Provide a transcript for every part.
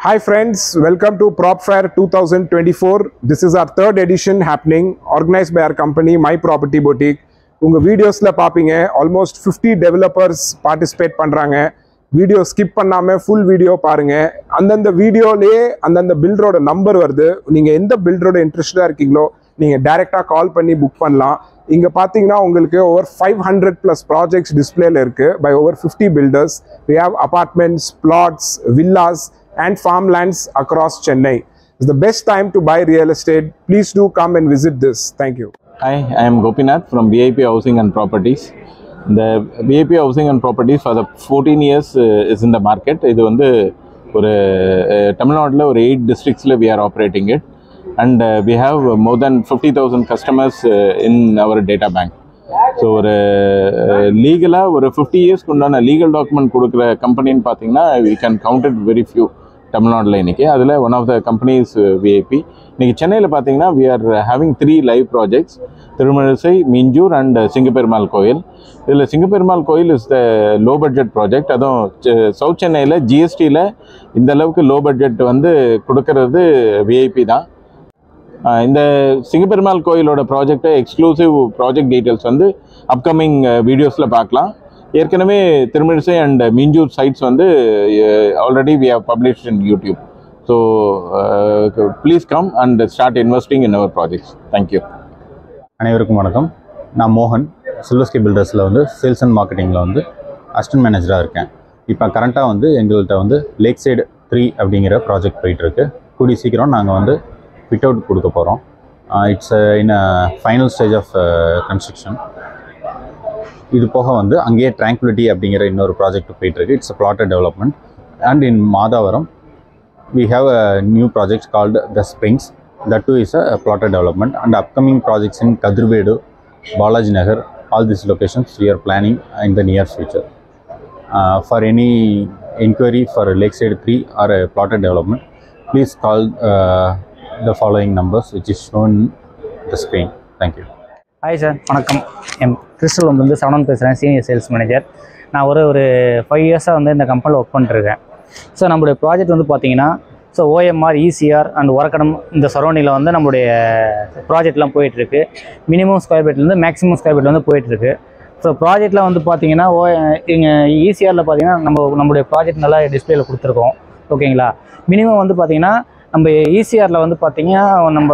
Hi friends, welcome to Prop Fair 2024. This is our third edition happening, organized by our company My Property Boutique. உங்கள் வீடியோஸில் பார்ப்பீங்க almost fifty developers participate பண்ணுறாங்க video skip பண்ணாமல் full video பாருங்கள் அந்தந்த வீடியோலேயே அந்தந்த பில்டரோட நம்பர் வருது நீங்கள் எந்த பில்டரோட இன்ட்ரெஸ்டாக இருக்கீங்களோ நீங்கள் டைரெக்டாக கால் பண்ணி புக் பண்ணலாம் இங்கே பார்த்தீங்கன்னா உங்களுக்கு over five hundred plus projects டிஸ்பிளேல இருக்குது by over fifty builders we have apartments, plots, villas, and farmlands across Chennai. It's the best time to buy real estate. Please do come and visit this. Thank you. Hi, I am Gopinath from VIP Housing and Properties. The VIP Housing and Properties for the 14 years uh, is in the market. இது வந்து ஒரு uh, தமிழ்நாட்டில் ஒரு eight டிஸ்ட்ரிக்ஸில் we are operating it and uh, we have more than 50,000 customers uh, in our data bank. So ஒரு லீகலாக ஒரு fifty இயர்ஸ்க்கு உண்டான லீகல் டாக்குமெண்ட் கொடுக்குற கம்பெனின்னு பார்த்தீங்கன்னா we can count it very few தமிழ்நாட்டில் இன்றைக்கி அதில் one of the companies VIP இன்றைக்கி சென்னையில் பார்த்தீங்கன்னா we are having three live projects Thirumazhisai Minjur and Singaperumal Koil இதில் Singaperumal Koil is the low budget project அதுவும் சவுத் சென்னையில் ஜிஎஸ்டியில் இந்த அளவுக்கு லோ பட்ஜெட் வந்து கொடுக்கறது விஐபி தான் ஆஹ் இந்த சிங்கப்பெருமாள் கோயிலோட ப்ராஜெக்டை எக்ஸ்க்ளூசிவ் ப்ராஜெக்ட் டீட்டெயில்ஸ் வந்து அப்கமிங் வீடியோஸில் பார்க்கலாம் ஏற்கனவே திருமிழிசை அண்ட் மிஞ்சூர் சைட்ஸ் வந்து already we have published in YouTube so please come and start investing in our projects thank you அனைவருக்கும் வணக்கம் நான் மோகன் சில்வர்ஸ்கே பில்டர்ஸில் வந்து சேல்ஸ் அண்ட் மார்க்கெட்டிங்கில் வந்து அசிஸ்டன்ட் மேனேஜராக இருக்கேன் இப்போ கரண்ட்டாக வந்து எங்கள்கிட்ட வந்து லேக் சைடு த்ரீ அப்படிங்கிற ப்ராஜெக்ட் போயிட்டுருக்கு கூடி சீக்கிரம் நாங்கள் வந்து ஃபிட் அவுட் கொடுக்க போகிறோம் it's in final stage of construction இது போக வந்து அங்கேயே ட்ராங்குலிட்டி அப்படிங்கிற இன்னொரு ப்ராஜெக்ட் போயிட்டுருக்கு it's plotted development and in Madhavaram we have a new project called the springs that too is a plotted development and upcoming projects in kadrubedu balaji nagar all these locations we are planning in the near future uh, for any inquiry for lakeside 3 or a plotted development please call uh, the following numbers which is shown in the screen thank you hi sir வணக்கம் என் crystal வந்து சவணன் பேசுகிறேன் senior sales manager நான் ஒரு ஒரு five இயர்ஸாக வந்து இந்த கம்பெனியில் ஒர்க் பண்ணிட்டுருக்கேன் ஸோ நம்மளுடைய ப்ராஜெக்ட் வந்து பார்த்தீங்கன்னா so OMR ECR and Oragadam இந்த சரௌண்டிங்கில் வந்து நம்மளுடைய ப்ராஜெக்ட்லாம் போயிட்டுருக்கு மினிமம் ஸ்கொயர் ஃபீட்லேருந்து மேக்ஸிமம் ஸ்கொயர் ஃபீட் வந்து போயிட்டுருக்கு ஸோ ப்ராஜெக்ட்டில் வந்து பார்த்தீங்கன்னா ஓ இங்கே ஈசிஆரில் பார்த்தீங்கன்னா நம்ம நம்மளுடைய ப்ராஜெக்ட் நல்லா டிஸ்பிளேல கொடுத்துருக்கோம் ஓகேங்களா மினிமம் வந்து பார்த்தீங்கன்னா நம்ம ஈசிஆரில் வந்து பார்த்தீங்கன்னா நம்ம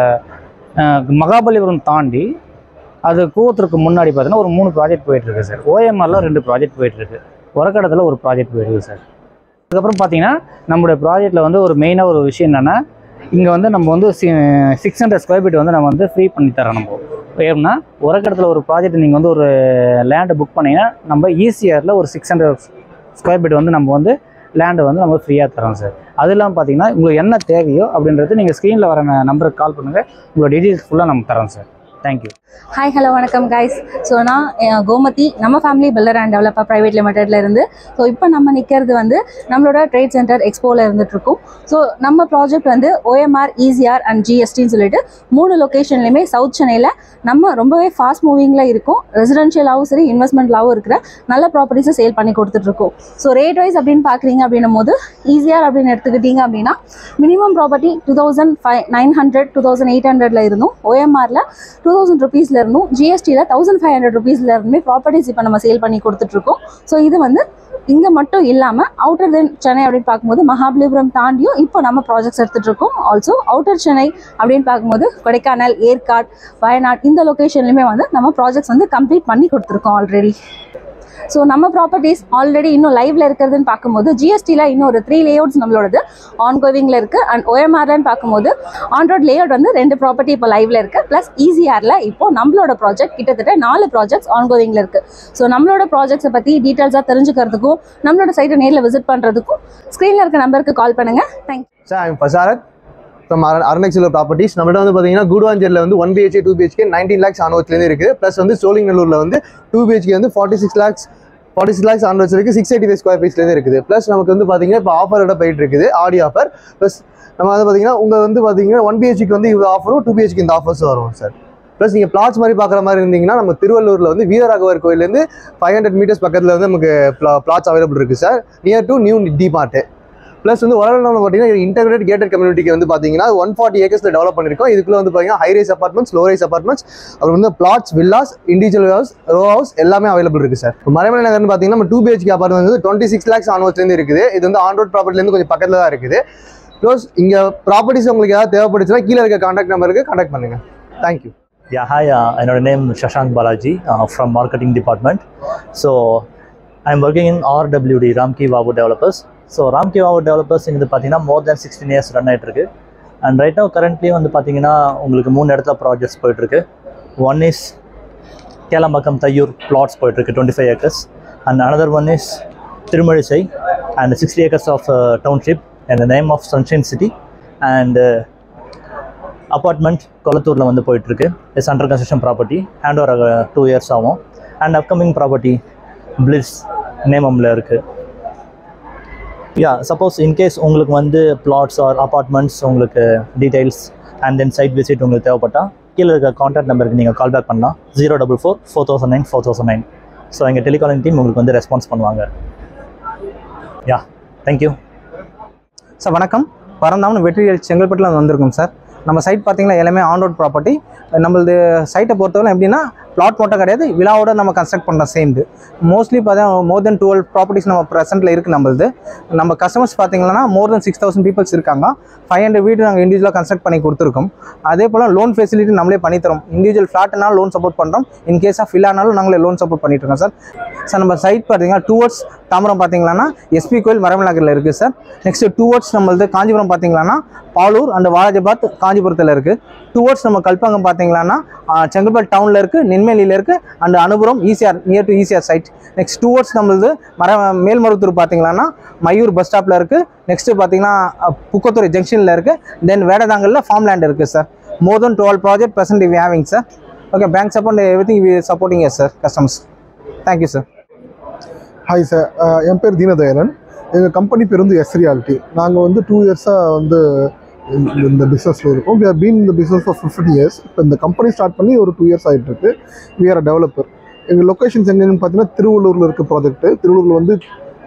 அஹ், மகாபலிபுரம் தாண்டி அது கூவத்திற்கு முன்னாடி பார்த்தீங்கன்னா ஒரு மூணு ப்ராஜெக்ட் போயிட்டுருக்கு சார் ஓஎம்ஆரில் ரெண்டு ப்ராஜெக்ட் போயிட்டுருக்கு உரக்கடத்தில் ஒரு ப்ராஜெக்ட் போயிருக்கு சார் அதுக்கப்புறம் பார்த்தீங்கன்னா நம்மளுடைய ப்ராஜெக்ட்டில் வந்து ஒரு மெயினாக ஒரு விஷயம் என்னென்னா இங்கே வந்து நம்ம வந்து சிக்ஸ் ஹண்ட்ரட் ஸ்கொயர் ஃபீட் வந்து நம்ம வந்து ஃப்ரீ பண்ணி தரோம் நம்ம ஏன்னா உரக்கடத்தில் ஒரு ப்ராஜெக்ட் நீங்கள் வந்து ஒரு லேண்டை புக் பண்ணீங்கன்னா நம்ம ஈசிஆரில் ஒரு சிக்ஸ் ஹண்ட்ரட் ஸ்கொயர் ஃபீட் வந்து நம்ம வந்து லேண்டை வந்து நம்ம ஃப்ரீயாக தரோம் சார் அது இல்லாமல் பார்த்தீங்கன்னா உங்களுக்கு என்ன தேவையோ அப்படின்றது நீங்கள் ஸ்க்ரீனில் வர நம்பருக்கு கால் பண்ணுங்கள் உங்களோட டீட்டெயில்ஸ் ஃபுல்லாக நம்ம தரோம் சார் தேங்க்யூ ஹாய் ஹலோ வணக்கம் கைஸ் ஸோ நான் அஹ், கோமதி நம்ம family builder and developer private லிமிடெட்ல இருந்து ஸோ இப்போ நம்ம நிற்கிறது வந்து நம்மளோட ட்ரேட் சென்டர் எக்ஸ்போவில் இருந்துகிட்ருக்கோம் ஸோ நம்ம ப்ராஜெக்ட் வந்து ஓஎம்ஆர் இசிஆர் அண்ட் ஜிஎஸ்டின்னு சொல்லிட்டு மூணு லொக்கேஷன்லையுமே சவுத் சென்னையில் நம்ம ரொம்பவே ஃபாஸ்ட் மூவிங்கில் இருக்கும் ரெசிடென்ஷியலாகவும் சரி இன்வெஸ்ட்மெண்ட்லாகவும் இருக்கிற நல்ல ப்ராப்பர்ட்டிஸை சேல் பண்ணி கொடுத்துட்ருக்கோம் ஸோ ரேட் வைஸ் அப்படின்னு பார்க்குறீங்க அப்படின்னும் போது ஈஸியார் அப்படின்னு எடுத்துக்கிட்டீங்க அப்படின்னா minimum property two thousand five nine hundred two thousand eight ஹண்ட்ரட்ல இருந்தும் ஓஎம்ஆரில் டூ தௌசண்ட் ருபீஸ்ல இருந்தும் ஜிஎஸ்டியில் தௌசண்ட் ஃபைவ் ஹண்ட்ரட் ருபீஸ்ல இருந்துமே ப்ராப்பர்ட்டிஸ் இப்போ நம்ம சேல் பண்ணி கொடுத்துட்ருக்கோம் ஸோ இது வந்து இங்கே மட்டும் இல்லாமல் அவுட்டர் தென் சென்னை அப்படின்னு பார்க்கும்போது மகாபலிபுரம் தாண்டியும் இப்போ நம்ம ப்ராஜெக்ட்ஸ் எடுத்துகிட்டு இருக்கோம் ஆல்சோ அவுட்டர் சென்னை அப்படின்னு பார்க்கும்போது கொடைக்கானல் ஏற்காடு வயநாடு இந்த லொக்கேஷன்லையுமே வந்து நம்ம ப்ராஜெக்ட்ஸ் வந்து கம்ப்ளீட் பண்ணி கொடுத்துருக்கோம் ஆல்ரெடி ஸோ நம்ம ப்ராப்பர்ட்டிஸ் ஆல்ரெடி இன்னும் லைவ்ல இருக்கிறதுன்னு பார்க்கும்போது ஜிஎஸ்டியில் இன்னும் ஒரு த்ரீ லேஅவுட்ஸ் நம்மளோடது ஆன் கோவிங்கில் இருக்குது அண்ட் ஓஎம்ஆர்லன்னு பார்க்கும்போது ஆன் ரோட் லேஅவுட் வந்து ரெண்டு ப்ராப்பர்ட்டி இப்போ லைவ்ல இருக்குது ப்ளஸ் ஈஸிஆரில் இப்போ நம்மளோட ப்ராஜெக்ட் கிட்டத்தட்ட நாலு ப்ராஜெக்ட்ஸ் ஆன் கோவிங்கில் இருக்குது ஸோ நம்மளோட ப்ராஜெக்ட்ஸை பற்றி டீட்டெயில்ஸாக தெரிஞ்சுக்கிறதுக்கும் நம்மளோட சைட்டை நேரில் விசிட் பண்ணுறதுக்கும் ஸ்க்ரீனில் இருக்க நம்பருக்கு கால் பண்ணுங்கள் thank you sir I'm Basharat from Arun silver properties நம்மள்ட்ட வந்து பார்த்தீங்கன்னா குடுவாஞ்சேரியில் வந்து one BHK two BHK nineteen lakhs ஆனவத்துலேருந்து இருக்குது ப்ளஸ் வந்து சோழிங்கநல்லூரில் வந்து டூ பிஹெச்கே வந்து forty six lakhs forty six lakhs onwards இருக்குது சிக்ஸ் எயிட்டி ஃபைவ் ஸ்கொயர் ஃபீட்ஸ்லேருந்து இருக்குது ப்ளஸ் நமக்கு வந்து பார்த்தீங்கன்னா இப்போ ஆஃபரோட போயிட்டு இருக்குது ஆடி ஆஃபர் ப்ளஸ் நம்ம வந்து பார்த்தீங்கன்னா உங்கள் வந்து பார்த்தீங்கன்னா ஒன் பிஹெச்க்கு வந்து இது ஆஃபரும் டூ பிஹெச்க்கு இந்த ஆஃபர்ஸும் வரும் சார் ப்ளஸ் நீங்கள் பிளாட்ஸ் மாதிரி பார்க்குற மாதிரி இருந்தீங்கன்னா நம்ம திருவள்ளூரில் வந்து வீரராகவர் கோயிலேருந்து ஃபைவ் ஹண்ட்ரட் மீட்டர்ஸ் பக்கத்தில் வந்து நமக்கு பிளாட்ஸ் அவைலபிள் இருக்குது sir near to new D mart plus வந்து வளர்ந்து பார்த்தீங்கன்னா இன்டெகிரேட் கேட்டட் கம்யூனிட்டிக்கு வந்து பார்த்தீங்கன்னா ஒன் ஃபார்ட்டி ஏக்கர்ஸில் டெவலப் பண்ணியிருக்கோம் இதுக்குள்ள வந்து பார்த்தீங்கன்னா high rise apartments low rise apartments அப்புறம் வந்து plots villas individual house row house எல்லாமே அவைலபிள் இருக்குது சார் இப்போ மறைமலை நகர்னு பார்த்தீங்கன்னா நம்ம டூ பிஹெச்கே அப்பார்ட்மெண்ட் வந்து டுவெண்ட்டி சிக்ஸ் லேக்ஸ் ஆன்வர்ஸ்லேருந்து இருக்குது இது வந்து ஆன் ரோட் ப்ராப்பர்ட்டிலேருந்து கொஞ்சம் பக்கத்தில் தான் இருக்குது ப்ளஸ் இங்கே ப்ராப்பர்ட்டிஸ் உங்களுக்கு ஏதாவது தேவைப்படுச்சுன்னா கீழே இருக்க கான்டாக்ட் நம்பருக்கு கான்டாக்ட் பண்ணுங்கள் தேங்க்யூ Yeah, hi, uh, என்னோட name Shashank Balaji uh, from marketing department. So, I'm working in RWD, Ramki Vavu Developers. So Ramki Vavu developers இங்கே பார்த்தீங்கன்னா more than sixteen years run ஆகிட்டு இருக்கு அண்ட் ரைட் now கரண்ட்லி வந்து பார்த்தீங்கன்னா உங்களுக்கு மூணு இடத்துல ப்ராஜெக்ட்ஸ் போயிட்டுருக்கு one is Kelambakkam Thaiyur plots போயிட்டுருக்கு twenty five acres and another one is Thirumazhisai and sixty acres of township and name of sunshine city and apartment கொளத்தூரில் வந்து போயிட்டுருக்கு it's under construction property hand over two years ஆகும் and upcoming property please நேமமில் இருக்குது yeah suppose in case உங்களுக்கு வந்து plots or apartments உங்களுக்கு details and then site visit உங்களுக்கு தேவைப்பட்டால் கீழே இருக்க காண்டாக்ட் நம்பருக்கு நீங்கள் கால் பேக் பண்ணலாம் zero double four four thousand nine four thousand nine so எங்கள் டெலிகாலிங் டீம் உங்களுக்கு வந்து ரெஸ்பான்ஸ் பண்ணுவாங்க யா தேங்க்யூ சார் வணக்கம் பரந்தாமன் வெற்றியல் செங்கல்பட்டில் வந்திருக்கோம் சார் நம்ம சைட் பார்த்தீங்கன்னா எல்லாமே ஆன் ரோட் ப்ராப்பர்ட்டி நம்மளது சைட்டை பொறுத்தவரை எப்படின்னா பிளாட் மட்டும் கிடையாது விழாவோட நம்ம கன்ஸ்ட்ரக்ட் பண்ணுற சேம்து மோஸ்ட்லி பார்த்தா மோர் தென் டுவெல் ப்ராப்பர்ட்டிஸ் நம்ம ப்ரெசென்ட்டில் இருக்குது நம்மளது நம்ம கஸ்டமர்ஸ் பார்த்தீங்கன்னா more than six thousand peoples இருக்காங்க ஃபைவ் ஹண்ட்ரட் வீடு நாங்கள் இண்டிவிஜுவலாக கன்ஸ்ட்ரக்ட் பண்ணி கொடுத்துருக்கோம் அதே போல் லோன் ஃபெசிலிட்டி நம்மளே பண்ணித்தரோம் இண்டிவிஜுவல் ஃப்ளாட்னாலும் லோன் சப்போர்ட் பண்ணுறோம் இன் கேஸ் ஆஃப் இல்லானாலும் நாங்களே லோன் சப்போர்ட் பண்ணிட்டு இருக்கோம் சார் சார் நம்ம சைட் பார்த்தீங்கன்னா டூவர்ட்ஸ் தாம்பரம் பார்த்தீங்கன்னா எஸ்பி கோயில் மரமல் நகரில் இருக்குது சார் நெக்ஸ்ட் டூவர்ட்ஸ் நம்மளது காஞ்சிபுரம் பார்த்தீங்கன்னா பாலூர் அண்ட் வாலாஜாபாத் காஞ்சிபுரத்தில் இருக்குது டூவர்ட்ஸ் நம்ம கல்பாங்கம் பார்த்தீங்கன்னா செங்கல்பட்டு டவுனில் இருக்குது நென்மேலியில் இருக்குது and Anupuram ECR near to ECR side next towards நம்மளது மர மேல்மருவத்தூர் பார்த்தீங்கன்னா மயூர் பஸ் ஸ்டாப்பில் இருக்குது நெக்ஸ்ட்டு பார்த்தீங்கன்னா அஹ், புக்கத்துறை ஜங்ஷனில் இருக்குது தென் வேடதாங்கலில் ஃபார்ம் லேண்ட் இருக்குது sir more than twelve project present we having sir okay bank support every thing supporting yes sir customers thank you sir hi sir என் பேர் தீனதயாளன் எங்கள் கம்பெனி பேர் வந்து எஸ் ரியாலிட்டி நாங்கள் வந்து டூ இயர்ஸாக வந்து இந்த- இந்த பிஸ்னஸில் இருக்கோம் வி ஆர் பீன் இந்த பிஸ்னஸ் ஃபார் ஃபிஃப்டீன் இயர்ஸ் இப்போ இந்த கம்பெனி ஸ்டார்ட் பண்ணி ஒரு டூ இயர்ஸ் ஆகிட்டு இருக்கு வி ஆர் டெவலப்பர் எங்கள் லொக்கேஷன்ஸ் எங்கன்னு பார்த்தீங்கன்னா திருவள்ளூரில் இருக்க ப்ராஜெக்ட்டு திருவள்ளூரில் வந்து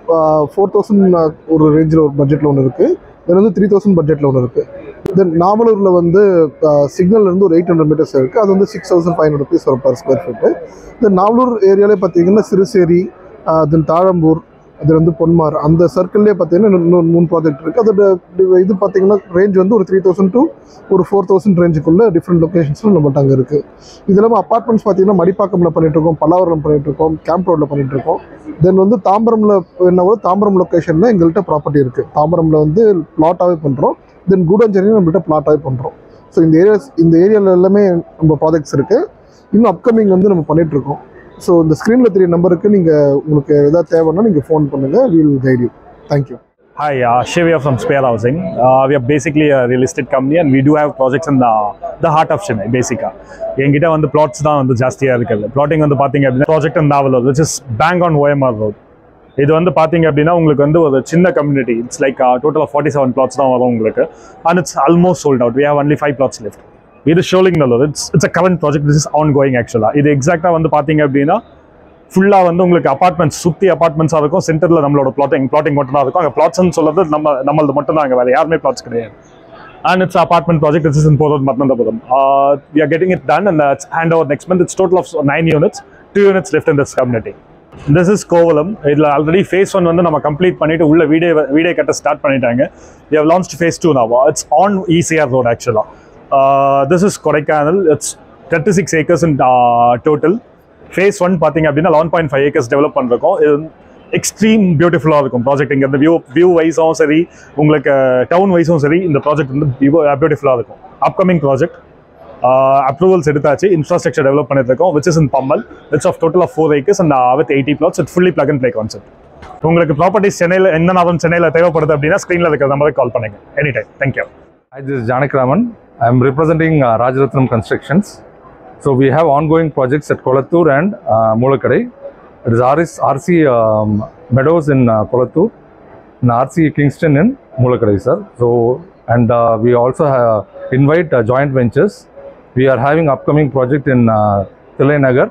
ஃபோர் தௌசண்ட் ஒரு ரேஞ்சில் ஒரு பட்ஜெட்டில் ஒன்று இருக்குது தென் வந்து த்ரீ தௌசண்ட் பட்ஜெட்டில் ஒன்று இருக்குது தென் நாமலூரில் வந்து சிக்னல் இருந்து ஒரு எயிட் ஹண்ட்ரட் மீட்டர்ஸ் இருக்குது அது வந்து six thousand five hundred rupees வரும் per square feet then Navalur ஏரியாலே பார்த்தீங்கன்னா சிறுசேரி தென் தாழம்பூர் அது வந்து பொன்மார் அந்த சர்க்கிள்லேயே பார்த்தீங்கன்னா இன்னும் இன்னொரு மூணு ப்ராஜெக்ட் இருக்குது அதோட டி- இது பார்த்தீங்கன்னா ரேஞ்ச் வந்து ஒரு த்ரீ தௌசண்ட் டு ஒரு ஃபோர் தௌசண்ட் ரேஞ்சுக்குள்ள டிஃப்ரெண்ட் லொக்கேஷன்ஸில் நம்மகிட்ட அங்கே இருக்குது இது இல்லாமல் அப்பார்ட்மெண்ட்ஸ் பார்த்தீங்கன்னா மடிப்பாக்கமில் பண்ணிட்டு இருக்கோம் பல்லாவரம் பண்ணிட்டு இருக்கோம் கேம்ப் ரோட்டில் பண்ணிட்டு இருக்கோம் தென் வந்து தாம்பரமில் என்ன கூட தாம்பரம் லொக்கேஷனில் எங்கள்கிட்ட ப்ராப்பர்ட்டி இருக்குது தாம்பரமில் வந்து பிளாட்டாகவே பண்ணுறோம் தென் கூடஞ்சேரியும் நம்மள்கிட்ட பிளாட்டாகவே பண்ணுறோம் ஸோ இந்த ஏரியாஸ் இந்த ஏரியாவில் எல்லாமே நம்ம ப்ராஜெக்ட்ஸ் இருக்குது இன்னும் அப்கமிங் வந்து நம்ம பண்ணிட்டு இருக்கோம் ஸோ இந்த ஸ்க்ரீனில் தெரிய நம்பருக்கு நீங்கள் உங்களுக்கு எதாவது தேவைன்னா நீங்கள் ஃபோன் பண்ணுங்கள் we'll guide you thank you Hi, uh, Shivya from Spare Housing. Uh, we are basically a real estate company and we do have projects in the, the heart of Chennai, basically. என்கிட்ட வந்து plots தான் வந்து ஜாஸ்தியாக இருக்குது blotting வந்து பார்த்தீங்க அப்படின்னா project இந்த நாவல் which is bang on OMR road இது வந்து பார்த்தீங்க அப்படின்னா உங்களுக்கு வந்து ஒரு சின்ன community it's like total of forty seven flats தான் வரும் உங்களுக்கு and it's almost sold out we have only five flats left இது ஷோலிங் நல்லது it's it's a current project is on going ஆக்சுவலாக இது எக்ஸாக்டாக வந்து பார்த்தீங்க அப்படின்னா ஃபுல்லாக வந்து உங்களுக்கு அபார்ட்மெண்ட்ஸ் சுற்றி அபார்ட்மெண்ட்ஸாக இருக்கும் சென்டரில் நம்மளோட பிளாட்டிங் பிளாட்டிங் மட்டும் தான் இருக்கும் அங்கே பிளாட்ஸ்னு சொல்றது நம்ம நம்மளது மட்டும் தான் அங்கே வேறு யாருமே பிளாட்ஸ் கிடையாது and it's apartment project it's in போதும் மத்தந்தபுரம் we are getting it done and hand over next month it's total of nine units two units left in this community this is Kovalam இதில் ஆல்ரெடி ஃபேஸ் ஒன் வந்து நம்ம complete பண்ணிட்டு உள்ள வீடே வீடே கட்ட ஸ்டார்ட் பண்ணிட்டாங்க we have launch phase two now it's on ECR road ஆக்சுவலாக this is Kodaikanal it's thirty six acres in total phase one பார்த்தீங்க அப்படின்னா eleven point five acres develop பண்ணிருக்கோம் இது எக்ஸ்ட்ரீம் பியூட்டிஃபுல்லாக இருக்கும் ப்ராஜெக்ட் இங்கே இந்த வியூ வியூ வைஸும் சரி உங்களுக்கு டவுன் வைஸும் சரி இந்த ப்ராஜெக்ட் வந்து பியூட்டிஃபுல்லாக இருக்கும் அப்கமிங் ப்ராஜெக்ட் அப்ரூவல்ஸ் எடுத்தாச்சு இன்ஃப்ராஸ்ட்ரக்சர் டெவலப் பண்ணிட்டு இருக்கோம் which is in Pammal which of total of four acres and with eighty flats it fully plug and play concept உங்களுக்கு ப்ராப்பர்ட்டிஸ் சென்னையில் என்ன நாளும் சென்னையில் தேவைப்படுது அப்படின்னா ஸ்க்ரீனில் இருக்கிற நம்பருக்கு கால் பண்ணுங்க any time thank you Hi, this is Janak Raman. I'm representing uh, Rajaratnam Constructions. So we have ongoing projects at Kolattur and uh, Mulakadai. It is RS, RC um, Meadows in uh, Kolattur and RC Kingston in Mulakadai, sir. So and uh, we also have invite uh, joint ventures. We are having upcoming project in uh, Thillai Nagar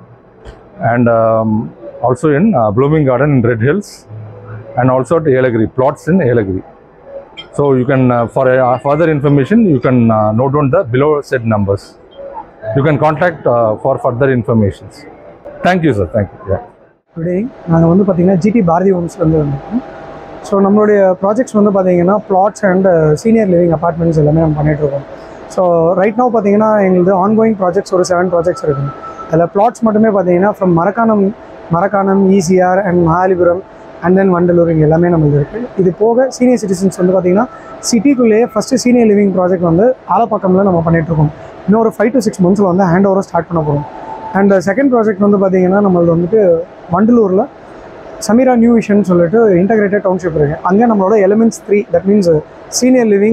and um, also in uh, Blooming Garden in Red Hills and also at Elagiri, plots in Elagiri. So you can, uh, for uh, further information, you can uh, note down the below said numbers. You can contact uh, for further informations. Thank you, sir. Thank you. Yeah. Today நாங்கள் வந்து பார்த்தீங்கன்னா GT Bharathi ஹோம்ஸ்லேருந்து வந்திருக்கோம் so நம்மளுடைய projects வந்து பார்த்தீங்கன்னா flats and senior living apartments எல்லாமே நம்ம பண்ணிட்டு இருக்கோம் ஸோ ரைட் நோ பார்த்தீங்கன்னா எங்களுது ஆன்கோயிங் ப்ராஜெக்ட்ஸ் ஒரு செவன் ப்ராஜெக்ட்ஸ் இருக்குது அதில் பிளாட்ஸ் மட்டுமே பார்த்தீங்கன்னா from Marakkanam Marakkanam ECR and Mahabalipuram and then Vandalur இங்கே எல்லாமே நம்மளுக்கு இருக்குது இது போக சீனியர் சிட்டிசன்ஸ் வந்து பார்த்தீங்கன்னா சிட்டிக்குள்ளேயே ஃபஸ்ட்டு சீனியர் லிவிங் ப்ராஜெக்ட் வந்து ஆலப்பாக்கம்ல நம்ம பண்ணிட்டு இருக்கோம் இன்னும் ஒரு ஃபைவ் டு சிக்ஸ் மந்த்ஸில் வந்து ஹேண்ட் ஓவராக ஸ்டார்ட் பண்ண போகிறோம் அண்ட் செகண்ட் ப்ராஜெக்ட் வந்து பார்த்தீங்கன்னா நம்மளது வந்துட்டு வண்டலூரில் சமீரா நியூ விஷன் சொல்லிட்டு இன்டகிரேட்டட் டவுன்ஷிப் இருக்குது அங்கே நம்மளோட elements three that means senior living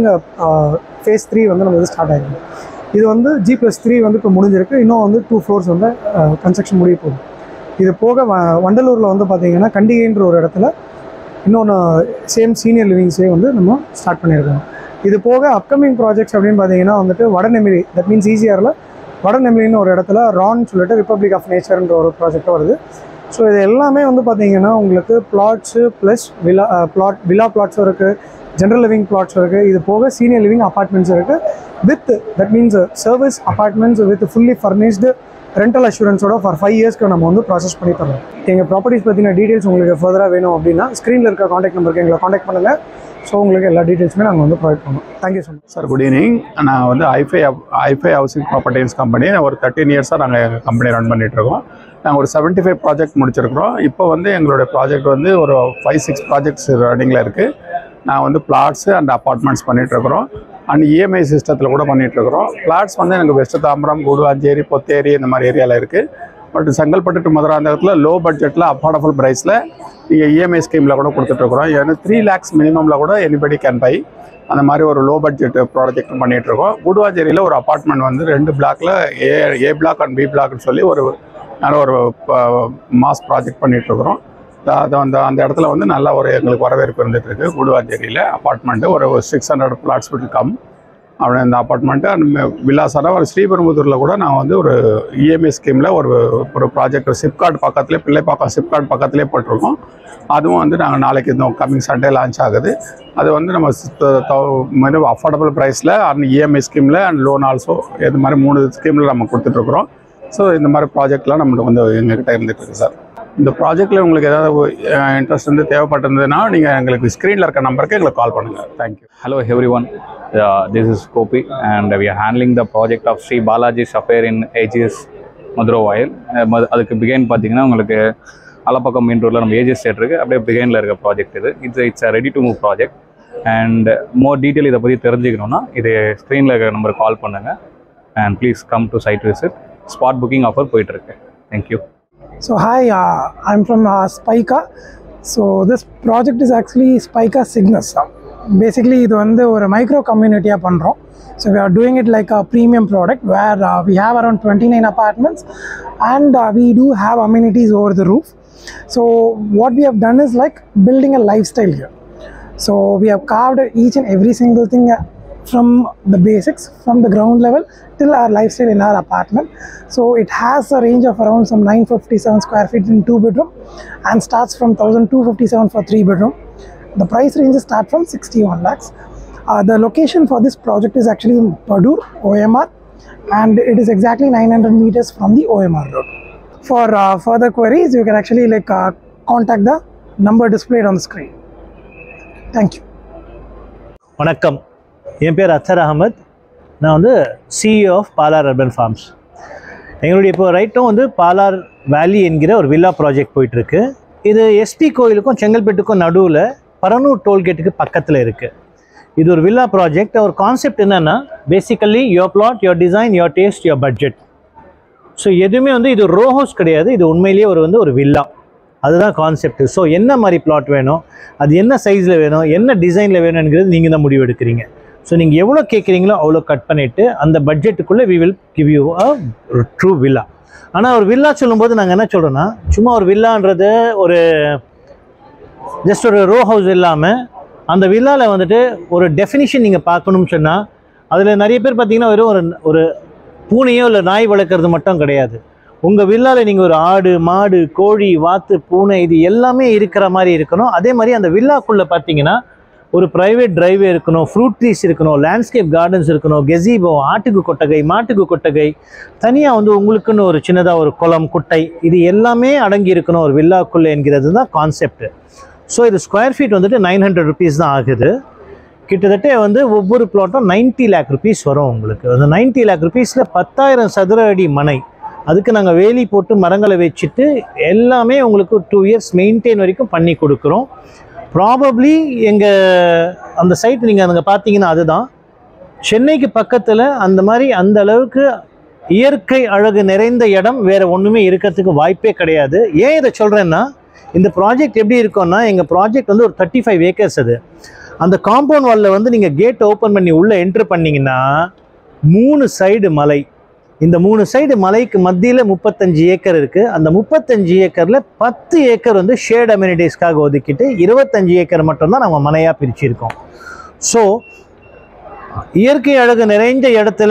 phase three வந்து நம்மளுக்கு ஸ்டார்ட் ஆகிருக்கு இது வந்து ஜி ப்ளஸ் த்ரீ வந்து இப்போ முடிஞ்சிருக்கு இன்னும் வந்து டூ ஃப்ளோர்ஸ் வந்து கன்ஸ்ட்ரக்ஷன் முடிய போகுது இது போக வ- வண்டலூரில் வந்து பார்த்தீங்கன்னா கண்டிகைன்ற ஒரு இடத்துல இன்னொன்று சேம் சீனியர் லிவிங்ஸே வந்து நம்ம ஸ்டார்ட் பண்ணியிருக்கோம் இது போக அப்கமிங் ப்ராஜெக்ட்ஸ் அப்படின்னு பார்த்தீங்கன்னா வந்துட்டு வடநெமிலி தட் மீன்ஸ் ஈஸியாரில் வடநெமிலின்னு ஒரு இடத்துல ரான் சொல்லிட்டு ரிப்பப்ளிக் ஆஃப் நேச்சர்ன்ற ஒரு ப்ராஜெக்ட் வருது ஸோ இது எல்லாமே வந்து பார்த்தீங்கன்னா உங்களுக்கு flats plus villa plot villa பிளாட்ஸும் இருக்குது ஜென்ரல் லிவிங் பிளாட்ஸ் இருக்குது இது போக சீனியர் லிவிங் அப்பார்ட்மெண்ட்ஸ் இருக்குது with that means service apartments with fully furnished rental அஷூரன்ஸோட ஃபார் ஃபைவ் இயர்ஸ்க்கு நம்ம வந்து ப்ராசஸ் பண்ணி தரோம் எங்கள் ப்ராப்பர்ட்டிஸ் பற்றின டீட்டெயில்ஸ் உங்களுக்கு ஃபர்தராக வேணும் அப்படின்னா ஸ்க்ரீனில் இருக்க காண்டாக்ட் நம்பருக்கு எங்களை காண்டாக்ட் பண்ணுங்கள் ஸோ உங்களுக்கு எல்லா டீட்டெயில்ஸுமே நாங்கள் வந்து ப்ரொவைட் பண்ணுவோம் thank you so much sir good evening நான் வந்து ஐஃபை ஐஃபை ஹவுசிங் ப்ராப்பர்ட்டிஸ் கம்பெனி ஒரு தேர்ட்டீன் இயர்ஸாக நாங்கள் எங்கள் கம்பெனி ரன் பண்ணிட்டு இருக்கோம் நாங்கள் ஒரு 75 ஃபைவ் ப்ராஜெக்ட் முடிச்சிருக்கிறோம் இப்போ வந்து எங்களுடைய ப்ராஜெக்ட் வந்து ஒரு ஃபைவ் சிக்ஸ் ப்ராஜெக்ட்ஸ் ரன்னிங்கில் இருக்குது நான் வந்து பிளாட்ஸு அண்ட் அப்பார்ட்மெண்ட்ஸ் பண்ணிகிட்ருக்குறோம் அண்ட் இஎம்ஐ சிஸ்டத்தில் கூட பண்ணிகிட்ருக்குறோம் பிளாட்ஸ் வந்து எனக்கு வெஸ்ட் தாம்பரம் கூடுவாஞ்சேரி பொத்தேரி இந்த மாதிரி ஏரியாவில் இருக்குது பட் செங்கல்பட்டு to மதுராந்தகத்தில் லோ பட்ஜெட்டில் அஃபோர்டபுள் ப்ரைஸில் நீங்கள் இஎம்ஐ ஸ்கீமில் கூட கொடுத்துட்ருக்குறோம் ஏன்னா த்ரீ லேக்ஸ் மினிமமில் கூட எனிபடி கேன் பை அந்த மாதிரி ஒரு லோ பட்ஜெட் ப்ராஜெக்ட் பண்ணிட்டு இருக்கோம் குடுவாஞ்சேரியில் ஒரு அப்பார்ட்மெண்ட் வந்து ரெண்டு பிளாக்ல A A block and B பிளாக்னு சொல்லி ஒரு நல்ல ஒரு மாஸ் ப்ராஜெக்ட் பண்ணிட்டு இருக்கிறோம் அது அந்த அந்த இடத்துல வந்து நல்ல ஒரு எங்களுக்கு வரவேற்பு இருந்துட்டு இருக்கு குடுவாஞ்சேரியில் அப்பார்ட்மெண்ட்டு ஒரு சிக்ஸ் ஹண்ட்ரட் பிளாட்ஸ் விட்டு கம் அப்படி இந்த அப்பார்ட்மெண்ட்டு அண்ட் வில்லாசாரா ஒரு ஸ்ரீபெரும்புதூரில் கூட நான் வந்து ஒரு இஎம்ஐ ஸ்கீமில் ஒரு ஒரு ப்ராஜெக்ட் சிப்கார்ட் பக்கத்துலேயே பிள்ளைப்பாக்கம் சிப்கார்ட் பக்கத்துலேயே போட்டிருக்கோம் அதுவும் வந்து நாங்கள் நாளைக்கு இந்த கம்மிங் சண்டே லான்ச் ஆகுது அது வந்து நம்ம மாதிரி அஃபோர்டபுள் ப்ரைஸில் அண்ட் இஎம்ஐ ஸ்கீமில் அண்ட் லோன் ஆல்சோ இது மாதிரி மூணு ஸ்கீமில் நம்ம கொடுத்துட்ருக்குறோம் ஸோ இந்த மாதிரி ப்ராஜெக்ட்லாம் நம்மளுக்கு வந்து எங்ககிட்ட இருந்துட்டு இருக்கு சார் இந்த ப்ராஜெக்ட்டில் உங்களுக்கு ஏதாவது இன்ட்ரெஸ்ட் வந்து தேவைப்பட்டிருந்ததுன்னா நீங்கள் எங்களுக்கு ஸ்க்ரீனில் இருக்க நம்பருக்கு எங்களுக்கு கால் பண்ணுங்கள் thank you Hello everyone, uh, this is Kopi and we are handling the project of Sri Balaji Affair in AGS Maduravoyal அதுக்கு பிகைன் பார்த்தீங்கன்னா உங்களுக்கு அலப்பக்கம் மெயின் ரோட்டில் நம்ம ஏஜிஎஸ் தேட்டர் இருக்குது அப்படியே பிகைனில் இருக்க ப்ராஜெக்ட் இது it's it's ready to move project and more detail இதை பற்றி தெரிஞ்சுக்கணுன்னா இது ஸ்க்ரீனில் இருக்கிற நம்பருக்கு கால் பண்ணுங்கள் and please come to site visit spot booking offer போயிட்டுருக்கு thank you So hi, uh, I'm from uh, Spica. So this project is actually Spica Cygnus. Basically இது வந்து ஒரு மைக்ரோ கம்யூனிட்டியாக பண்ணுறோம் so we are doing it like a premium product where uh, we have around 29 apartments and uh, we do have amenities over the roof. So what we have done is like building a lifestyle here. So we have carved each and every single thing uh, from the basics, from the ground level till our lifestyle in our apartment. So it has a range of around some 957 square feet in two bedroom and starts from 1257 for three bedroom. The price ranges start from 61 lakhs. Uh, the location for this project is actually in Padur, OMR, and it is exactly 900 meters from the OMR road. For uh, further queries, you can actually like uh, contact the number displayed on the screen. Thank you. வணக்கம் என் பேர் அத்தர் அகமத் நான் வந்து CEO of Palar urban farms எங்களுடைய இப்போ ரைட்டும் வந்து பாலார் வேலி என்கிற ஒரு வில்லா ப்ராஜெக்ட் போயிட்டுருக்கு இது எஸ்பி கோயிலுக்கும் செங்கல்பட்டுக்கும் நடுவில் பரனூர் டோல்கேட்டுக்கு பக்கத்தில் இருக்குது இது ஒரு வில்லா ப்ராஜெக்ட் ஒரு கான்செப்ட் என்னென்னா basically your plot your design your taste your budget so எதுவுமே வந்து இது ரோ ஹவுஸ் கிடையாது இது உண்மையிலேயே ஒரு வந்து ஒரு வில்லா அதுதான் கான்செப்ட் ஸோ என்ன மாதிரி பிளாட் வேணும் அது என்ன சைஸில் வேணும் என்ன டிசைனில் வேணுங்கிறது நீங்கள் தான் முடிவு எடுக்கிறீங்க ஸோ நீங்கள் எவ்வளோ கேட்குறீங்களோ அவ்வளோ கட் பண்ணிவிட்டு அந்த பட்ஜெட்டுக்குள்ளே we will give you a true villa ஆனால் ஒரு வில்லா சொல்லும்போது நாங்கள் என்ன சொல்கிறோன்னா சும்மா ஒரு வில்லான்றது ஒரு ஜஸ்ட் ஒரு ரோ ஹவுஸ் இல்லாமல் அந்த வில்லாவில் வந்துட்டு ஒரு டெஃபினிஷன் நீங்கள் பார்க்கணும்னு சொன்னால் அதில் நிறைய பேர் பார்த்தீங்கன்னா வெறும் ஒரு ஒரு பூனையோ இல்லை நாய் வளர்க்குறது மட்டும் கிடையாது உங்கள் வில்லாவில் நீங்கள் ஒரு ஆடு மாடு கோழி வாத்து பூனை இது எல்லாமே இருக்கிற மாதிரி இருக்கணும் அதே மாதிரி அந்த வில்லாக்குள்ளே பார்த்தீங்கன்னா ஒரு ப்ரைவேட் டிரைவே இருக்கணும் ஃப்ரூட் ட்ரீஸ் இருக்கணும் லேண்ட்ஸ்கேப் கார்டன்ஸ் இருக்கணும் கெசிபோ ஆட்டுக்கு கொட்டகை மாட்டுக்கு கொட்டகை தனியாக வந்து உங்களுக்குன்னு ஒரு சின்னதாக ஒரு குளம் குட்டை இது எல்லாமே அடங்கி இருக்கணும் ஒரு வில்லாக்குள்ளே என்கிறது தான் கான்செப்ட் ஸோ இது ஸ்கொயர் ஃபீட் வந்துட்டு நைன் ஹண்ட்ரட் ருபீஸ் தான் ஆகுது கிட்டத்தட்ட வந்து ஒவ்வொரு பிளாட்டும் 90 லேக் ருபீஸ் வரும் உங்களுக்கு அந்த 90 லேக் ருபீஸில் பத்தாயிரம் சதுர அடி மனை அதுக்கு நாங்கள் வேலி போட்டு மரங்களை வச்சுட்டு எல்லாமே உங்களுக்கு டூ இயர்ஸ் மெயின்டைன் வரைக்கும் பண்ணி கொடுக்குறோம் ப்ராபப்ளி எங்கள் அந்த சைட் நீங்கள் அங்கே பார்த்தீங்கன்னா அதுதான் சென்னைக்கு பக்கத்தில் அந்த மாதிரி அந்த அளவுக்கு இயற்கை அழகு நிறைந்த இடம் வேற ஒன்றுமே இருக்கிறதுக்கு வாய்ப்பே கிடையாது ஏன் இதை சொல்கிறேன்னா இந்த ப்ராஜெக்ட் எப்படி இருக்கும்னா எங்கள் ப்ராஜெக்ட் வந்து ஒரு தேர்ட்டி ஃபைவ் ஏக்கர்ஸ் அது அந்த காம்பவுண்ட் வாலில் வந்து நீங்கள் கேட் ஓப்பன் பண்ணி உள்ளே என்ட்ரு பண்ணீங்கன்னா மூணு சைடு மலை இந்த மூணு சைடு மலைக்கு மத்தியில் முப்பத்தஞ்சு ஏக்கர் இருக்குது அந்த முப்பத்தஞ்சு ஏக்கரில் பத்து ஏக்கர் வந்து ஷேட் அம்யூனிட்டிஸ்க்காக ஒதுக்கிட்டு இருபத்தஞ்சு ஏக்கர் மட்டும்தான் நம்ம மனையாக பிரிச்சிருக்கோம் ஸோ இயற்கை அழகு நிறைந்த இடத்துல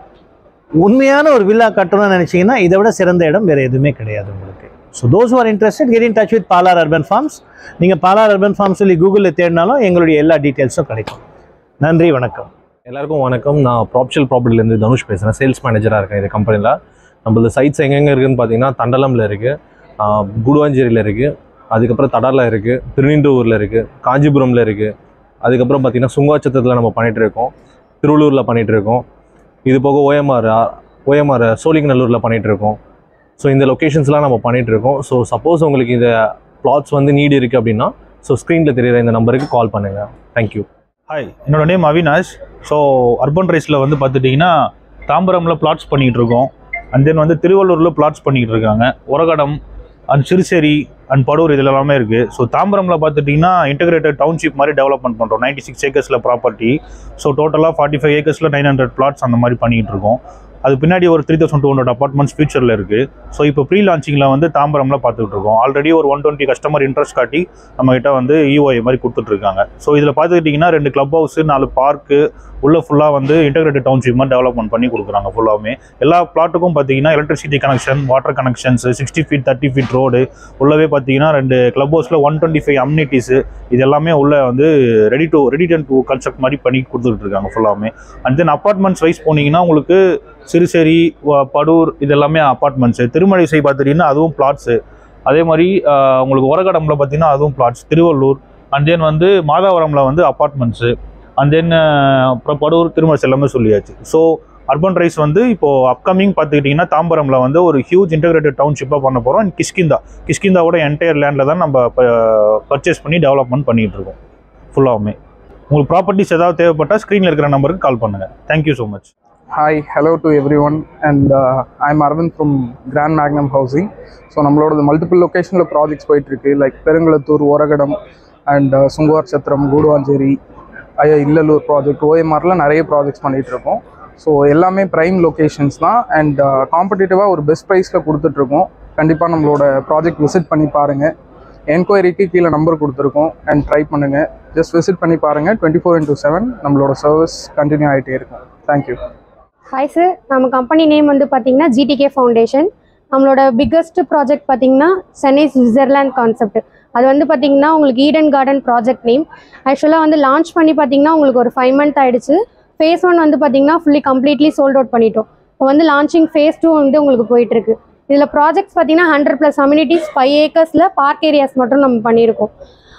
உண்மையான ஒரு வில்லா கட்டணும்னு நினச்சிங்கன்னா இதை விட சிறந்த இடம் வேறு எதுவுமே கிடையாது உங்களுக்கு so those are interested get in touch with Palar urban farms நீங்கள் பாலார் அர்பன் ஃபார்ம்ஸ் சொல்லி கூகுளில் தேடினாலும் எங்களுடைய எல்லா டீட்டெயில்ஸும் கிடைக்கும் நன்றி வணக்கம் எல்லாருக்கும் வணக்கம் நான் ப்ராப்ஷல் ப்ராப்பர்ட்டிலேருந்து தனுஷ் பேசுகிறேன் சேல்ஸ் மேனேஜராக இருக்கேன் இந்த கம்பெனியில் நம்மளது சைட்ஸ் எங்கெங்கே இருக்குதுன்னு பார்த்தீங்கன்னா தண்டலமில் இருக்குது குடுவாஞ்சேரியில் இருக்குது அதுக்கப்புறம் தடாரில் இருக்குது திருநின்றவூரில் இருக்குது காஞ்சிபுரமில் இருக்குது அதுக்கப்புறம் பார்த்தீங்கன்னா சுங்காச்சத்தத்தில் நம்ம பண்ணிகிட்டு இருக்கோம் திருவள்ளூரில் பண்ணிகிட்டு இருக்கோம் இது போக ஓஎம்ஆர் ஓஎம்ஆர் சோழிங்கநல்லூரில் பண்ணிகிட்டு இருக்கோம் ஸோ இந்த லொக்கேஷன்ஸ்லாம் நம்ம பண்ணிகிட்டு இருக்கோம் ஸோ சப்போஸ் உங்களுக்கு இந்த பிளாட்ஸ் வந்து நீடு இருக்குது அப்படின்னா ஸோ ஸ்க்ரீனில் தெரியுற இந்த நம்பருக்கு கால் பண்ணுங்கள் தேங்க்யூ ஹாய் என்னோட நேம் அவினாஷ் ஸோ அர்பன் ரைஸில் வந்து பார்த்துட்டிங்கன்னா தாம்பரமில் பிளாட்ஸ் பண்ணிகிட்டு இருக்கோம் அண்ட் தென் வந்து திருவள்ளூரில் பிளாட்ஸ் பண்ணிகிட்டு இருக்காங்க உரகடம் அண்ட் சிறுசேரி அண்ட் படூர் இதில் எல்லாமே இருக்குது ஸோ தாம்பரமில் பார்த்துட்டிங்கன்னா இன்டகிரேட்டட் டவுன்ஷிப் மாதிரி டெவலப்மெண்ட் பண்ணுறோம் நைன்டி சிக்ஸ் ஏக்கர்ஸில் ப்ராப்பர்ட்டி ஸோ டோட்டலாக ஃபார்ட்டி ஃபைவ் ஏக்கர்ஸில் நைன் ஹண்ட்ரட் பிளாட்ஸ் அந்த மாதிரி பண்ணிகிட்டு இருக்கோம் அது பின்னாடி ஒரு three thousand two hundred apartments ஃபியூச்சரில் இருக்குது ஸோ இப்போ ப்ரீ லான்ச்சிங்கில் வந்து தாம்பரமில் பார்த்துட்டு இருக்கோம் ஆல்ரெடி ஒரு ஒன் டுவெண்ட்டி கஸ்டமர் இன்ட்ரெஸ்ட் காட்டி நம்மகிட்ட வந்து இஓஐ மாதிரி கொடுத்துட்ருக்காங்க ஸோ இதில் பார்த்துக்கிட்டிங்கன்னா ரெண்டு கிளப் ஹவுஸு நாலு பார்க்கு உள்ள ஃபுல்லாக வந்து இன்டகிரேட்டட் டவுன்ஷிப் மாதிரி டெவலப்மெண்ட் பண்ணி கொடுக்குறாங்க ஃபுல்லாமே எல்லா பிளாட்டுக்கும் பார்த்தீங்கன்னா electricity connection water connections sixty feet thirty feet road உள்ளவே பார்த்தீங்கன்னா ரெண்டு கிளப் ஹவுஸில் ஒன் டுவெண்ட்டி ஃபைவ் அம்யூனிட்டிஸு இது எல்லாமே உள்ள வந்து ready to ready done to construct மாதிரி பண்ணி கொடுத்துட்டு இருக்காங்க ஃபுல்லாமே அண்ட் தென் அப்பார்ட்மெண்ட்ஸ் வைஸ் போனீங்கன்னா உங்களுக்கு சிறுசேரி வ- படூர் இது எல்லாமே அப்பார்ட்மெண்ட்ஸு திருமழிசை பார்த்துட்டிங்கன்னா அதுவும் பிளாட்ஸு அதே மாதிரி ஆஹ், உங்களுக்கு உரகடம்ல பார்த்தீங்கன்னா அதுவும் பிளாட்ஸ் திருவள்ளூர் அண்ட் தென் வந்து மாதாவரமில் வந்து அப்பார்ட்மெண்ட்ஸு அண்ட் தென் அப்புறம் படூர் திருமழிசை எல்லாமே சொல்லியாச்சு ஸோ அர்பன் ரைஸ் வந்து இப்போது அப்கமிங் பார்த்துக்கிட்டிங்கன்னா தாம்பரமில் வந்து ஒரு ஹியூஜ் இன்டகிரேட்டட் டவுன்ஷிப்பாக பண்ண போகிறோம் அண்ட் கிஷ்கிந்தா கிஷ்கிந்தாவோட என்டையர் லேண்டில் தான் நம்ம பர்ச்சேஸ் பண்ணி டெவலப்மெண்ட் பண்ணிகிட்டு இருக்கோம் ஃபுல்லாகவுமே உங்களுக்கு ப்ராப்பர்ட்டிஸ் ஏதாவது தேவைப்பட்டால் ஸ்க்ரீனில் இருக்கிற நம்பருக்கு கால் பண்ணுங்கள் thank you so much Hi, hello to everyone, and uh, I'm Arvind from Grand Magnum Housing. So நம்மளோட மல்டிபிள் லொக்கேஷனில் ப்ராஜெக்ட்ஸ் போயிட்டுருக்கு லைக் பெருங்குளத்தூர் ஓரகடம் அண்ட் சுங்குவார் சத்திரம் கூடுவாஞ்சேரி ஐயா இல்லலூர் ப்ராஜெக்ட் ஓஎம்ஆரில் நிறைய ப்ராஜெக்ட்ஸ் பண்ணிகிட்டு இருக்கோம் ஸோ எல்லாமே ப்ரைம் லொக்கேஷன்ஸ் தான் அண்ட் காம்படிட்டிவாக ஒரு பெஸ்ட் ப்ரைஸில் கொடுத்துட்ருக்கோம் கண்டிப்பாக நம்மளோட ப்ராஜெக்ட் விசிட் பண்ணி பாருங்கள் என்கொயரிக்கு கீழே நம்பர் கொடுத்துருக்கோம் அண்ட் ட்ரை பண்ணுங்கள் ஜஸ்ட் விசிட் பண்ணி பாருங்கள் டுவெண்ட்டி ஃபோர் இன்டூ செவன் நம்மளோட சர்வீஸ் கண்டினியூ ஆகிட்டே இருக்கும் தேங்க்யூ ஹாய் சார் நம்ம கம்பெனி நேம் வந்து பார்த்தீங்கன்னா ஜிடிகே ஃபவுண்டேஷன் நம்மளோட பிக்கஸ்ட் ப்ராஜெக்ட் பார்த்தீங்கன்னா சென்னை சுவிட்சர்லாந்து கான்செப்ட் அது வந்து பார்த்தீங்கன்னா உங்களுக்கு ஈடன் கார்டன் ப்ராஜெக்ட் நேம் ஆக்சுவலாக வந்து லான்ச் பண்ணி பார்த்தீங்கன்னா உங்களுக்கு ஒரு ஃபைவ் மந்த் ஆயிடுச்சு ஃபேஸ் ஒன் வந்து பார்த்தீங்கன்னா ஃபுல்லி கம்ப்ளீட்லி சோல்ட் அவுட் பண்ணிட்டோம் இப்போ வந்து லான்ச்சிங் ஃபேஸ் டூ வந்து உங்களுக்கு போயிட்டுருக்கு இதில் ப்ராஜெக்ட்ஸ் பார்த்தீங்கன்னா ஹண்ட்ரட் ப்ளஸ் அம்யூனிட்டிஸ் ஃபைவ் ஏக்கர்ஸில் பார்க் ஏரியாஸ் மட்டும் நம்ம பண்ணியிருக்கோம்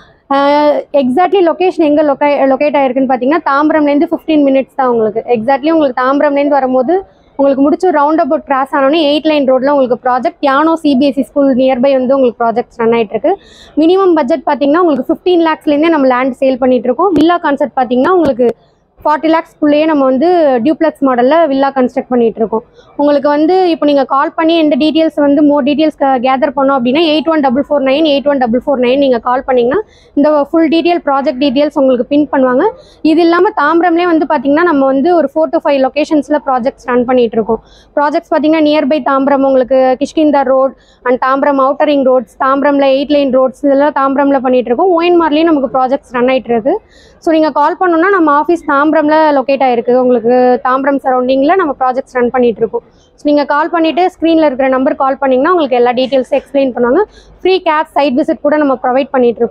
எக்ஸாக்ட்லி லொக்கேஷன் எங்கே லொக்கே லொக்கேட் ஆயிருக்குன்னு பார்த்தீங்கன்னா தாம்பரம்லேருந்து ஃபிஃப்டீன் மினிட்ஸ் தான் உங்களுக்கு எக்ஸாக்ட்லி உங்களுக்கு தாம்பரம்லேருந்து வரும்போது உங்களுக்கு முடிச்சு ரவுண்ட் அபவுட் கிராஸ் ஆனோடனே எயிட் லைன் ரோட்டில் உங்களுக்கு ப்ராஜெக்ட் யானோ சிபிஎஸ்சி ஸ்கூல் நியர்பை வந்து உங்களுக்கு ப்ராஜெக்ட்ஸ் ரன் ஆயிட்டு இருக்கு மினிமம் பட்ஜெட் பார்த்தீங்கன்னா உங்களுக்கு ஃபிஃப்டீன் லேக்ஸ்லேருந்தே நம்ம லேண்ட் சேல் பண்ணிட்டு இருக்கோம் வில்லா கான்செப்ட் பார்த்தீங்கன்னா உங்களுக்கு ஃபார்ட்டி லேக்ஸ்க்குள்ளேயே நம்ம வந்து டியூப்ளெக்ஸ் மாடலில் வில்லா கன்ஸ்ட்ரக்ட் பண்ணிட்டு இருக்கோம் உங்களுக்கு வந்து இப்போ நீங்கள் கால் பண்ணி எந்த டீட்டெயில்ஸ் வந்து மோர் டீட்டெயில்ஸ் கேதர் பண்ணோம் அப்படின்னா eight one double four nine eight one double four nine நீங்கள் கால் பண்ணிங்கன்னா இந்த ஃபுல் டீட்டெயில் ப்ராஜெக்ட் டீட்டெயில்ஸ் உங்களுக்கு பின் பண்ணுவாங்க இது இல்லாமல் தாம்பரம்லேயே வந்து பார்த்தீங்கன்னா நம்ம வந்து ஒரு ஃபோர் டு ஃபைவ் லொக்கேஷன்ஸில் ப்ராஜெக்ட்ஸ் ரன் பண்ணிட்டு இருக்கோம் ப்ராஜெக்ட்ஸ் பார்த்தீங்கன்னா நியர்பை தாம்பரம் உங்களுக்கு Kishkinta road and Tambaram outer ring roads தாம்பரமில் எயிட் லைன் ரோட்ஸ் இதெல்லாம் தாம்பரமில் பண்ணிட்டு இருக்கோம் ஓஎன்மார்லேயும் நமக்கு ப்ராஜெக்ட்ஸ் ரன் ஆயிட்டு இருக்கு ஸோ நீங்கள் கால் பண்ணோன்னா நம்ம ஆஃபீஸ் தாம்பரமில் லொக்கேட் ஆயிருக்கு உங்களுக்கு தாம்பரம் சரௌண்டிங்கில் நம்ம ப்ராஜெக்ட்ஸ் ரன் பண்ணிட்டு இருக்கோம் ஸோ நீங்கள் கால் பண்ணிவிட்டு ஸ்க்ரீனில் இருக்கிற நம்பர் கால் பண்ணிங்கன்னா உங்களுக்கு எல்லா டீட்டெயில்ஸும் எக்ஸ்பிளைன் பண்ணுவாங்க ஃப்ரீ கேப் சைட் விசிட் கூட நம்ம ப்ரொவைட் பண்ணிட்டு இருக்கோம்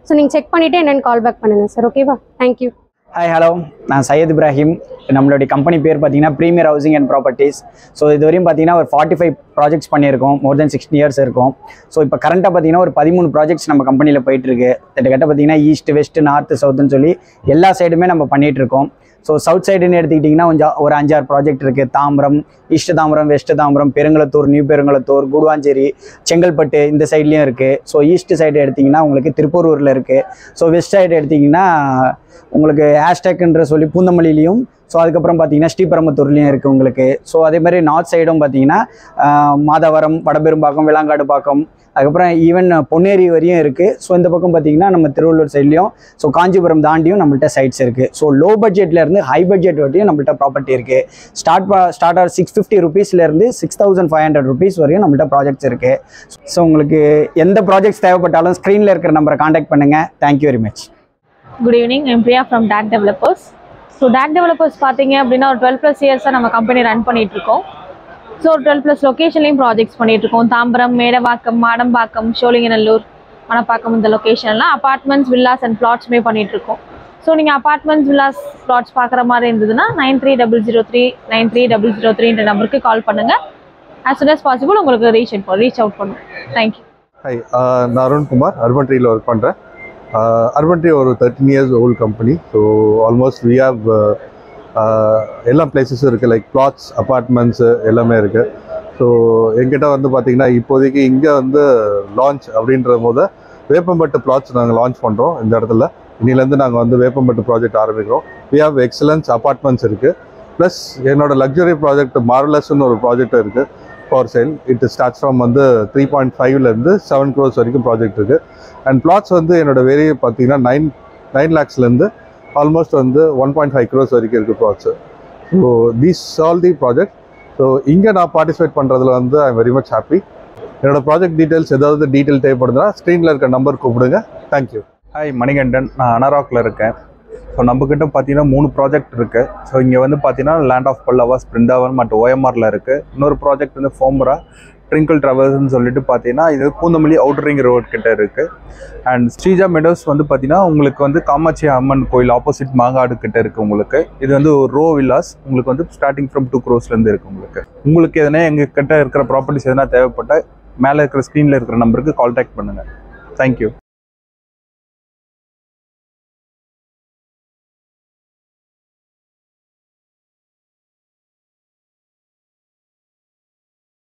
ஸோ நீங்கள் செக் பண்ணிவிட்டு என்னென்னு கால் பேக் பண்ணுங்கள் சார் ஓகேவா தேங்க்யூ ஹாய் ஹலோ நான் சையத் இப்ராஹிம் நம்மளுடைய கம்பெனி பேர் பார்த்தீங்கன்னா premier housing and properties so இது வரையும் பார்த்தீங்கன்னா ஒரு ஃபார்ட்டி ஃபைவ் ப்ராஜெக்ட்ஸ் பண்ணியிருக்கோம் மோர் தென் சிக்ஸ்டி இயர்ஸ் இருக்கும் ஸோ இப்போ கரண்ட்டாக பார்த்தீங்கன்னா ஒரு பதிமூணு ப்ராஜெக்ட்ஸ் நம்ம கம்பெனியில் போயிட்டுருக்கு கிட்டத்தட்ட பார்த்தீங்கன்னா ஈஸ்ட் வெஸ்ட் நார்த் சவுத்துன்னு சொல்லி எல்லா சைடுமே நம்ம பண்ணிகிட்டு இருக்கோம் ஸோ சவுத் சைடுன்னு எடுத்துக்கிட்டிங்கன்னா கொஞ்சம் ஒரு அஞ்சாறு ப்ராஜெக்ட் இருக்குது Tambaram east Tambaram west Tambaram Perungalathur new Perungalathur Guduvanchery Chengalpattu இந்த சைட்லேயும் இருக்குது ஸோ ஈஸ்ட் சைடு எடுத்திங்கன்னா உங்களுக்கு திருப்பூரூரில் இருக்குது ஸோ வெஸ்ட் சைடு எடுத்திங்கன்னா உங்களுக்கு ஹேஷ்டேக்ன்ற சொல்லி பூந்தமல்லிலையும் ஸோ அதுக்கப்புறம் பார்த்தீங்கன்னா ஸ்ரீபெரும்புத்தூர்லேயும் இருக்குது உங்களுக்கு ஸோ அதே மாதிரி நார்த் சைடும் பார்த்தீங்கன்னா ஆஹ், மாதவரம் வடபெரும்பாக்கம் விளாங்காடு பாக்கம் அதுக்கப்புறம் ஈவன் பொன்னேரி வரையும் இருக்குது ஸோ இந்த பக்கம் பார்த்தீங்கன்னா நம்ம திருவள்ளூர் சைட்லேயும் ஸோ காஞ்சிபுரம் தாண்டியும் நம்மள்ட்ட சைட்ஸ் இருக்குது ஸோ லோ பட்ஜெட்லேருந்து ஹை பட்ஜெட் வரையும் நம்மள்ட்ட ப்ராப்பர்ட்டி இருக்குது start start are six fifty ருபீஸ்லேருந்து six thousand five hundred rupees வரையும் நம்மள்ட்ட ப்ராஜெக்ட்ஸ் இருக்குது ஸோ உங்களுக்கு எந்த ப்ராஜெக்ட்ஸ் தேவைப்பட்டாலும் ஸ்க்ரீனில் இருக்கிற நம்பரை காண்டாக்ட் பண்ணுங்கள் thank you very much good evening M Priya from tag developers so tag developers பார்த்தீங்க அப்படின்னா ஒரு டுவெல் ப்ளஸ் இயர்ஸாக நம்ம கம்பெனி ரன் பண்ணிட்டு இருக்கோம் ஸோ ஒரு டுவெல் ப்ளஸ் லொக்கேஷன்லையும் ப்ராஜெக்ட்ஸ் பண்ணிட்டு இருக்கோம் தாம்பரம் மேடவாக்கம் மாடம்பாக்கம் சோழிங்கநல்லூர் மணப்பாக்கம் இந்த லொக்கேஷன்லாம் அபார்ட்மெண்ட்ஸ் வில்லாஸ் அண்ட் பிளாட்ஸுமே பண்ணிட்டு இருக்கோம் ஸோ நீங்கள் அபார்ட்மெண்ட்ஸ் வில்லாஸ் பிளாட்ஸ் பார்க்குற மாதிரி இருந்ததுன்னா nine three double zero three nine three double zero த்ரீன்ற நம்பருக்கு கால் பண்ணுங்கள் as soon as பாசிபிள் உங்களுக்கு ரீச் ரீச் அவுட் பண்ணும் தேங்க்யூ ஹாய் நான் அருண்குமார் அர்பன் ட்ரீல ஒர்க் பண்ணுறேன் அர்பன் ட்ரீ ஒரு thirteen years old company so almost we have எல்லா பிளேசஸும் இருக்குது லைக் பிளாட்ஸ் அப்பார்ட்மெண்ட்ஸு எல்லாமே இருக்குது ஸோ எங்கிட்ட வந்து பார்த்திங்கன்னா இப்போதைக்கு இங்கே வந்து லான்ச் அப்படின்ற போது வேப்பம்பட்டு பிளாட்ஸ் நாங்கள் லான்ச் பண்ணுறோம் இந்த இடத்துல இன்னிலேருந்து நாங்கள் வந்து வேப்பம்பட்டு ப்ராஜெக்ட் ஆரம்பிக்கிறோம் வி ஹாவ் எக்ஸலன்ஸ் அப்பார்ட்மெண்ட்ஸ் இருக்குது ப்ளஸ் என்னோட லக்ஸரி ப்ராஜெக்ட் மார்லஸ்ன்னு ஒரு ப்ராஜெக்ட் இருக்குது for sale it starts from வந்து த்ரீ பாயிண்ட் ஃபைவ்லேருந்து செவன் க்ரோஸ் வரைக்கும் ப்ராஜெக்ட் இருக்குது அண்ட் பிளாட்ஸ் வந்து என்னோட வெரி பார்த்தீங்கன்னா நைன் நைன் லேக்ஸ்லேருந்து ஆல்மோஸ்ட் வந்து ஒன் பாயிண்ட் ஃபைவ் க்ரோஸ் வரைக்கும் இருக்குது plots so these all the project so இங்கே நான் பார்ட்டிசிபேட் பண்ணுறதுல வந்து ஐ வெரி மச் ஹாப்பி என்னோட ப்ராஜெக்ட் டீட்டெயில்ஸ் ஏதாவது டீட்டெயில் தேவைப்படுதுன்னா ஸ்க்ரீனில் இருக்க நம்பர் கூப்பிடுங்க தேங்க்யூ ஹாய் மணிகண்டன் நான் அனராக்கில் இருக்கேன் ஸோ நம்மக்கிட்ட பார்த்தீங்கன்னா மூணு ப்ராஜெக்ட் இருக்குது ஸோ இங்கே வந்து பார்த்தீங்கன்னா லேண்ட் ஆஃப் பல்லவாஸ் பிருந்தாவன் மற்றும் ஓஎம்ஆரில் இருக்குது இன்னொரு ப்ராஜெக்ட் வந்து ஃபோம்ரா ட்ரிங்கிள் ட்ராவல்ஸ்னு சொல்லிட்டு பார்த்தீங்கன்னா இது பூந்தமல்லி அவுட்டர் ரிங் ரோட் கிட்ட இருக்குது அண்ட் ஸ்ரீஜா மெடோஸ் வந்து பார்த்தீங்கன்னா உங்களுக்கு வந்து காமாட்சி அம்மன் கோயில் ஆப்போசிட் மாங்காடு கிட்ட இருக்குது உங்களுக்கு இது வந்து ஒரு ரோ வில்லாஸ் உங்களுக்கு வந்து ஸ்டார்டிங் ஃப்ரம் டூ க்ரோஸ்லேருந்து இருக்குது உங்களுக்கு உங்களுக்கு எதனா எங்கள் கிட்ட இருக்கிற ப்ராப்பர்ட்டிஸ் எதனா தேவைப்பட்டால் மேலே இருக்கிற ஸ்க்ரீனில் இருக்கிற நம்பருக்கு காண்டாக்ட் பண்ணுங்கள் தேங்க்யூ